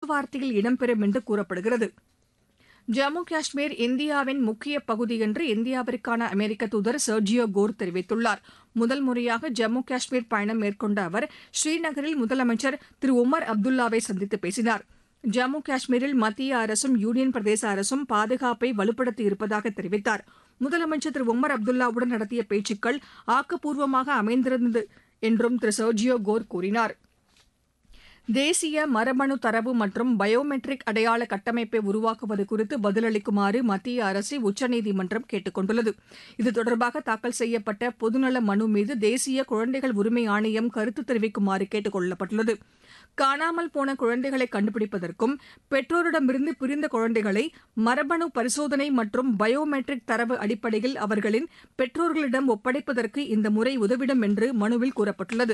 பேச்சுவார்த்தையில் இடம்பெறும் என்று கூறப்படுகிறது ஜம்மு காஷ்மீர் இந்தியாவின் முக்கிய பகுதி என்று இந்தியாவிற்கான அமெரிக்க தூதர் சர்ஜியோ கோர் தெரிவித்துள்ளார் முதல் முறையாக ஜம்மு காஷ்மீர் பயணம் மேற்கொண்ட அவர் ஸ்ரீநகரில் முதலமைச்சர் திரு உமர் அப்துல்லாவை சந்தித்து பேசினார் ஜம்மு காஷ்மீரில் மத்திய அரசும் யூனியன் பிரதேச அரசும் பாதுகாப்பை வலுப்படுத்தி இருப்பதாக தெரிவித்தார் முதலமைச்சர் திரு உமர் அப்துல்லாவுடன் நடத்திய பேச்சுக்கள் ஆக்கப்பூர்வமாக அமைந்திருந்தது என்றும் திரு சர்ஜியோ கோர் கூறினார் தேசிய மரபணு தரவு மற்றும் பயோமெட்ரிக் அடையாள கட்டமைப்பை உருவாக்குவது குறித்து பதிலளிக்குமாறு மத்திய அரசை உச்சநீதிமன்றம் கேட்டுக் கொண்டுள்ளது இது தொடர்பாக தாக்கல் செய்யப்பட்ட பொதுநல மனு மீது தேசிய குழந்தைகள் உரிமை ஆணையம் கருத்து தெரிவிக்குமாறு கேட்டுக் கொள்ளப்பட்டுள்ளது காணாமல் போன குழந்தைகளை கண்டுபிடிப்பதற்கும் பெற்றோரிடமிருந்து பிரிந்த குழந்தைகளை மரபணு பரிசோதனை மற்றும் பயோமெட்ரிக் தரவு அடிப்படையில் அவர்களின் பெற்றோர்களிடம் ஒப்படைப்பதற்கு இந்த முறை உதவிடும் என்று மனுவில் கூறப்பட்டுள்ளது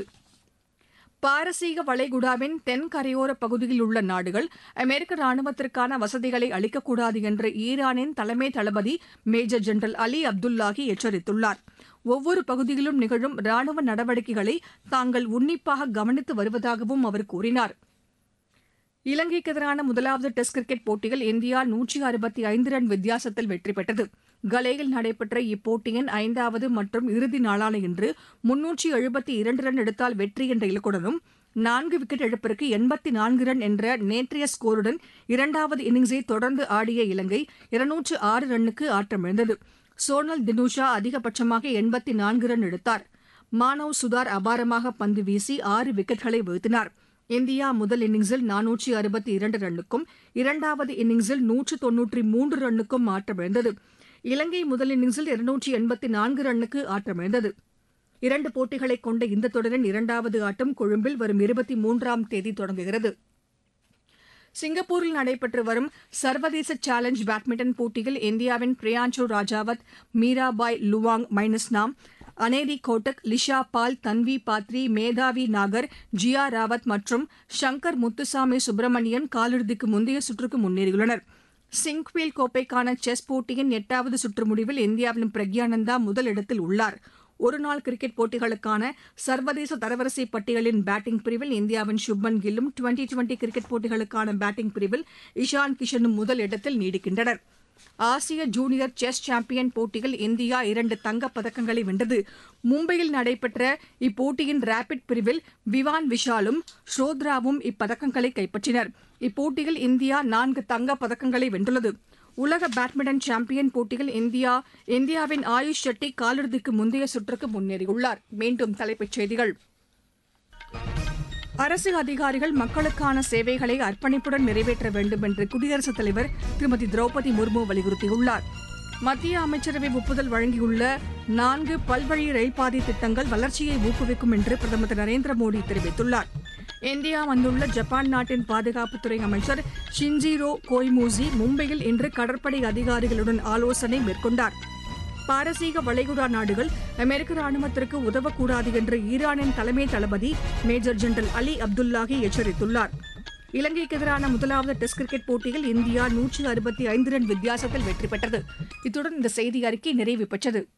பாரசீக வளைகுடாவின் தென் கரையோர பகுதியில் உள்ள நாடுகள் அமெரிக்க ராணுவத்திற்கான வசதிகளை அளிக்கக்கூடாது என்று ஈரானின் தலைமை தளபதி மேஜர் ஜெனரல் அலி அப்துல்லாஹி எச்சரித்துள்ளார் ஒவ்வொரு பகுதியிலும் நிகழும் ராணுவ நடவடிக்கைகளை தாங்கள் உன்னிப்பாக கவனித்து வருவதாகவும் அவர் கூறினார் இலங்கைக்கு எதிரான முதலாவது டெஸ்ட் கிரிக்கெட் போட்டியில் இந்தியா நூற்றி அறுபத்தி ஐந்து ரன் வித்தியாசத்தில் வெற்றி பெற்றது கலேயில் நடைபெற்ற இப்போட்டியின் ஐந்தாவது மற்றும் இறுதி நாளான இன்று முன்னூற்றி எழுபத்தி இரண்டு ரன் எடுத்தால் வெற்றி என்ற இலக்குடனும் நான்கு விக்கெட் இழப்பிற்கு எண்பத்தி நான்கு ரன் என்ற நேற்றைய ஸ்கோருடன் இரண்டாவது இன்னிங்ஸை தொடர்ந்து ஆடிய இலங்கை இருநூற்று ஆறு ரன்னுக்கு ஆட்டமிழந்தது சோனல் தினுஷா அதிகபட்சமாக எண்பத்தி நான்கு ரன் எடுத்தார் மானவ் சுதார் அபாரமாக பந்து வீசி ஆறு விக்கெட்களை வீழ்த்தினார் இந்தியா முதல் இன்னிங்ஸில் நானூற்றி அறுபத்தி இரண்டு ரன்னுக்கும் இரண்டாவது இன்னிங்ஸில் நூற்று தொன்னூற்றி மூன்று ரன்னுக்கும் ஆட்டமிழந்தது இலங்கை முதல் இன்னிங்ஸில் இருநூற்றி எண்பத்தி நான்கு ரன்னுக்கு ஆட்டமிழந்தது இரண்டு போட்டிகளை கொண்ட இந்த தொடரின் இரண்டாவது ஆட்டம் கொழும்பில் வரும் இருபத்தி மூன்றாம் தேதி தொடங்குகிறது சிங்கப்பூரில் நடைபெற்று வரும் சர்வதேச சேலஞ்ச் பேட்மிண்டன் போட்டியில் இந்தியாவின் பிரியாஞ்சு ராஜாவத் மீராபாய் லுவாங் மைனஸ்னாம் அனேரி கோட்டக் லிஷா பால் தன்வி பாத்ரி மேதாவி நாகர் ஜியா ராவத் மற்றும் ஷங்கர் முத்துசாமி சுப்பிரமணியன் காலிறுதிக்கு முந்தைய சுற்றுக்கு முன்னேறியுள்ளனர் சிங்க்வீல் கோப்பைக்கான செஸ் போட்டியின் எட்டாவது சுற்று முடிவில் இந்தியாவின் பிரக்யானந்தா முதலிடத்தில் உள்ளார் ஒருநாள் கிரிக்கெட் போட்டிகளுக்கான சர்வதேச தரவரிசை பட்டியலின் பேட்டிங் பிரிவில் இந்தியாவின் சுப்மன் கில்லும் டுவெண்டி டுவெண்டி கிரிக்கெட் போட்டிகளுக்கான பேட்டிங் பிரிவில் இஷான் கிஷனும் முதல் இடத்தில் நீடிக்கின்றனர் ஆசிய ஜூனியர் செஸ் சாம்பியன் போட்டியில் இந்தியா இரண்டு தங்கப் பதக்கங்களை வென்றது மும்பையில் நடைபெற்ற இப்போட்டியின் ரேபிட் பிரிவில் விவான் விஷாலும் ஷோத்ராவும் இப்பதக்கங்களை கைப்பற்றினர் இப்போட்டியில் இந்தியா நான்கு தங்கப் பதக்கங்களை வென்றுள்ளது உலக பேட்மிண்டன் சாம்பியன் போட்டியில் இந்தியா இந்தியாவின் ஆயுஷ் ஷெட்டி காலிறுதிக்கு முந்தைய சுற்றுக்கு முன்னேறியுள்ளார் மீண்டும் தலைப்புச் செய்திகள் அரசு அதிகாரிகள் மக்களுக்கான சேவைகளை அர்ப்பணிப்புடன் நிறைவேற்ற வேண்டும் என்று குடியரசுத் தலைவர் திருமதி திரௌபதி முர்மு வலியுறுத்தியுள்ளார் மத்திய அமைச்சரவை ஒப்புதல் வழங்கியுள்ள நான்கு பல்வழி ரயில்பாதை திட்டங்கள் வளர்ச்சியை ஊக்குவிக்கும் என்று பிரதமர் திரு நரேந்திர மோடி தெரிவித்துள்ளார் இந்தியா வந்துள்ள ஜப்பான் நாட்டின் பாதுகாப்புத்துறை அமைச்சர் ஷின்ஜிரோ கோய்மூசி மும்பையில் இன்று கடற்படை அதிகாரிகளுடன் ஆலோசனை மேற்கொண்டார் பாரசீக வளைகுடா நாடுகள் அமெரிக்க ராணுவத்திற்கு உதவக்கூடாது என்று ஈரானின் தலைமை தளபதி மேஜர் ஜெனரல் அலி அப்துல்லாஹி எச்சரித்துள்ளார் இலங்கைக்கு எதிரான முதலாவது டெஸ்ட் கிரிக்கெட் போட்டியில் இந்தியா நூற்றி அறுபத்தி ஐந்து ரன் வித்தியாசத்தில் வெற்றி பெற்றது இத்துடன் இந்த செய்தி அறிக்கை நிறைவு பெற்றது